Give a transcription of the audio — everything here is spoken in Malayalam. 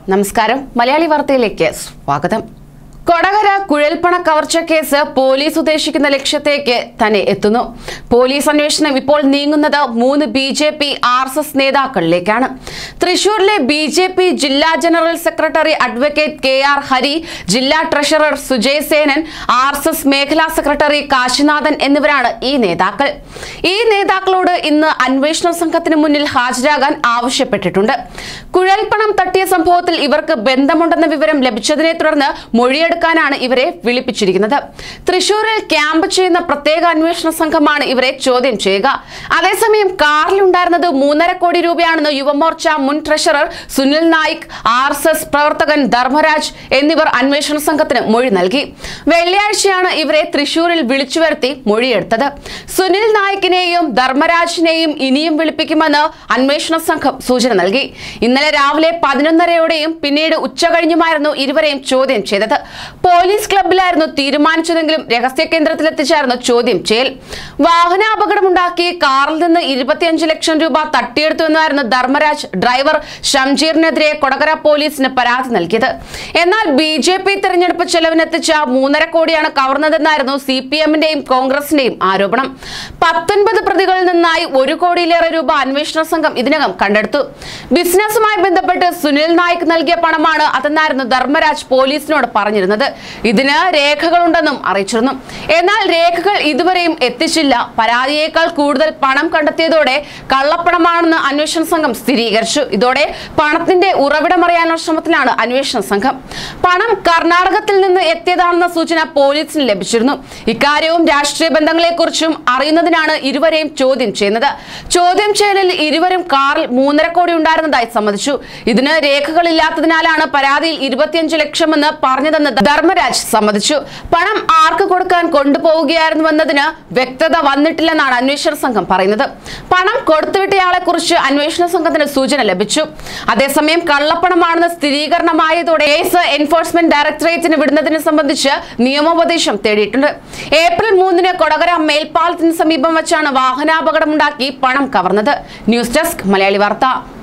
നമസ്കാരം മലയാളി വാർത്തയിലേക്ക് സ്വാഗതം കൊടകര കുഴൽപ്പണ കവർച്ച കേസ് പോലീസ് ഉദ്ദേശിക്കുന്ന ലക്ഷ്യത്തേക്ക് തന്നെ എത്തുന്നു പോലീസ് അന്വേഷണം ഇപ്പോൾ നീങ്ങുന്നത് മൂന്ന് B J P R S S നേതാക്കളിലേക്കാണ് തൃശൂരിലെ ബി ജെ പി ജില്ലാ general secretary advocate K R Hari ജില്ലാ treasurer Sujay Senan R S S മേഖലാ സെക്രട്ടറി കാശിനാഥൻ എന്നിവരാണ് ഈ നേതാക്കൾ ഈ നേതാക്കളോട് ഇന്ന് അന്വേഷണ സംഘത്തിന് മുന്നിൽ ഹാജരാകാൻ ആവശ്യപ്പെട്ടിട്ടുണ്ട് കുഴൽപ്പണം തട്ടിയ സംഭവത്തിൽ ഇവർക്ക് ബന്ധമുണ്ടെന്ന വിവരം ലഭിച്ചതിനെ തുടർന്ന് മൊഴിയെടുക്കാനാണ് ഇവരെ വിളിപ്പിച്ചിരിക്കുന്നത് തൃശൂരിൽ ക്യാമ്പ് ചെയ്യുന്ന പ്രത്യേക അന്വേഷണ സംഘമാണ് ഇവരെ ചോദ്യം ചെയ്യുക അതേസമയം കാറിലുണ്ടായിരുന്നത് മൂന്നര കോടി രൂപയാണെന്ന് യുവമോർച്ച മുൻ treasurer Sunil Naik R S S പ്രവർത്തകൻ ധർമ്മരാജ് എന്നിവർ അന്വേഷണ സംഘത്തിന് മൊഴി നൽകി വെള്ളിയാഴ്ചയാണ് ഇവരെ തൃശൂരിൽ വിളിച്ചു വരുത്തി മൊഴിയെടുത്തത് സുനിൽ നായിക്കിനെയും ധർമ്മരാജിനെയും ഇനിയും വിളിപ്പിക്കുമെന്ന് അന്വേഷണ സംഘം സൂചന നൽകി ഇന്നലെ രാവിലെ പതിനൊന്നരയോടെയും പിന്നീട് ഉച്ചകഴിഞ്ഞുമായിരുന്നു ഇരുവരെയും ചോദ്യം ചെയ്തത് പോലീസ് ക്ലബിലായിരുന്നു തീരുമാനിച്ചതെങ്കിലും രഹസ്യ കേന്ദ്രത്തിലെത്തിച്ചായിരുന്നു ചോദ്യം ചെയ്യൽ വാഹനാപകടമുണ്ടാക്കി കാറിൽ നിന്ന് ഇരുപത്തിയഞ്ച് ലക്ഷം രൂപ തട്ടിയെടുത്തു എന്നായിരുന്നു ധർമ്മരാജ് ഡ്രൈവർ ഷംജീറിനെതിരെ കൊടകര പോലീസിന് പരാതി നൽകിയത് എന്നാൽ ബി ജെ പി തെരഞ്ഞെടുപ്പ് ചെലവിനെത്തിച്ച മൂന്നര കോടിയാണ് കവർന്നതെന്നായിരുന്നു സി പി എമ്മിന്റെയും കോൺഗ്രസിന്റെയും ആരോപണം പത്തൊൻപത് പ്രതികളിൽ നിന്നായി ഒരു കോടിയിലേറെ രൂപ അന്വേഷണ സംഘം ഇതിനകം കണ്ടെടുത്തു ബിസിനസ്സുമായി ബന്ധപ്പെട്ട് സുനിൽ നായിക് നൽകിയ പണമാണ് അതെന്നായിരുന്നു ധർമ്മരാജ് പോലീസിനോട് പറഞ്ഞിരുന്നത് ഇതിന് രേഖകളുണ്ടെന്നും അറിയിച്ചിരുന്നു എന്നാൽ രേഖകൾ ഇതുവരെയും എത്തിച്ചില്ല പരാതിയേക്കാൾ കൂടുതൽ പണം കണ്ടെത്തിയതോടെ കള്ളപ്പണമാണെന്ന് അന്വേഷണ സംഘം സ്ഥിരീകരിച്ചു ഇതോടെ പണത്തിന്റെ ഉറവിടം അറിയാനുള്ള ശ്രമത്തിലാണ് അന്വേഷണ സംഘം പണം കർണാടകത്തിൽ നിന്ന് എത്തിയതാണെന്ന സൂചന പോലീസിന് ലഭിച്ചിരുന്നു ഇക്കാര്യവും രാഷ്ട്രീയ ബന്ധങ്ങളെക്കുറിച്ചും അറിയുന്നതിനാണ് ഇരുവരെയും ചോദ്യം ചെയ്യുന്നത് ചോദ്യം ചെയ്യലിൽ ഇരുവരും കാറിൽ മൂന്നര കോടി ഉണ്ടായിരുന്നതായി സമ്മതിച്ചു ഇതിന് രേഖകളില്ലാത്തതിനാലാണ് പരാതിയിൽ ഇരുപത്തിയഞ്ച് ലക്ഷമെന്ന് പറഞ്ഞതെന്ന് ധർമ്മരാജ് സമ്മതിച്ചു പണം ആർക്ക് കൊടുക്കാൻ കൊണ്ടുപോവുകയായിരുന്നുവെന്നതിന് വ്യക്തത വന്നിട്ടില്ലെന്നാണ് അന്വേഷണ സംഘം പറയുന്നത് പണം കൊടുത്തുവിട്ടയാളെ കുറിച്ച് അന്വേഷണ സംഘത്തിന് സൂചന ലഭിച്ചു അതേസമയം കള്ളപ്പണമാണെന്ന് സ്ഥിരീകരണമായതോടെ കേസ് എൻഫോഴ്സ്മെന്റ് ഡയറക്ടറേറ്റിന് വിടുന്നതിനെ സംബന്ധിച്ച് നിയമോപദേശം തേടിയിട്ടുണ്ട് ഏപ്രിൽ മൂന്നിന് കൊടകര മേൽപ്പാലത്തിന് സമീപം വെച്ചാണ് വാഹനാപകടമുണ്ടാക്കി പണം കവർന്നത് ന്യൂസ് ഡെസ്ക് മലയാളി വാർത്ത